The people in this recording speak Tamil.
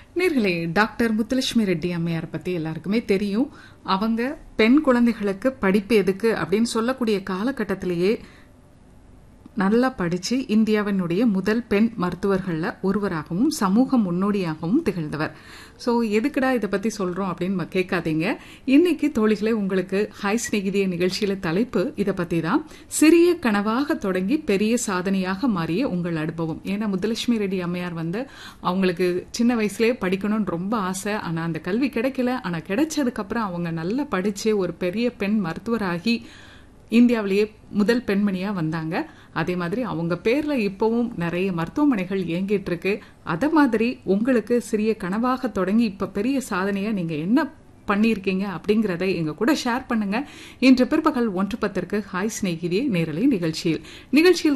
நேர்களே டாக்டர் முத்துலட்சுமி ரெட்டி அம்மையார் பத்தி எல்லாருக்குமே தெரியும் அவங்க பெண் குழந்தைகளுக்கு படிப்பு எதுக்கு அப்படின்னு சொல்லக்கூடிய காலகட்டத்திலேயே நல்லா படிச்சு இந்தியாவினுடைய முதல் பெண் மருத்துவர்கள்ல ஒருவராகவும் சமூக முன்னோடியாகவும் திகழ்ந்தவர் ஸோ எதுக்குடா இதை பத்தி சொல்றோம் அப்படின்னு கேட்காதீங்க இன்னைக்கு தோழிகளே உங்களுக்கு ஹாய் ஸ்நேகிதிய நிகழ்ச்சியில தலைப்பு இதை பத்தி தான் சிறிய கனவாக தொடங்கி பெரிய சாதனையாக மாறிய உங்கள் அனுபவம் ஏன்னா முத்துலட்சுமி ரெட்டி அம்மையார் வந்து அவங்களுக்கு சின்ன வயசுலயே படிக்கணும்னு ரொம்ப ஆசை ஆனா அந்த கல்வி கிடைக்கல ஆனா கிடைச்சதுக்கு அப்புறம் அவங்க நல்லா படிச்சு ஒரு பெரிய பெண் மருத்துவராகி இந்தியாவிலேயே முதல் பெண்மணியா வந்தாங்க அதே மாதிரி அவங்க பேர்ல இப்பவும் நிறைய மருத்துவமனைகள் இயங்கிட்டு இருக்கு அத மாதிரி உங்களுக்கு சிறிய கனவாக தொடங்கி இப்ப பெரிய சாதனையா நீங்க என்ன பண்ணியிருக்கீங்க அப்படிங்கறத எங்க கூட ஷேர் பண்ணுங்க இன்று பிற்பகல் ஒன்று பத்திற்கு ஹாய் ஸ்நேகிதி நேரலை நிகழ்ச்சியில் நிகழ்ச்சியில்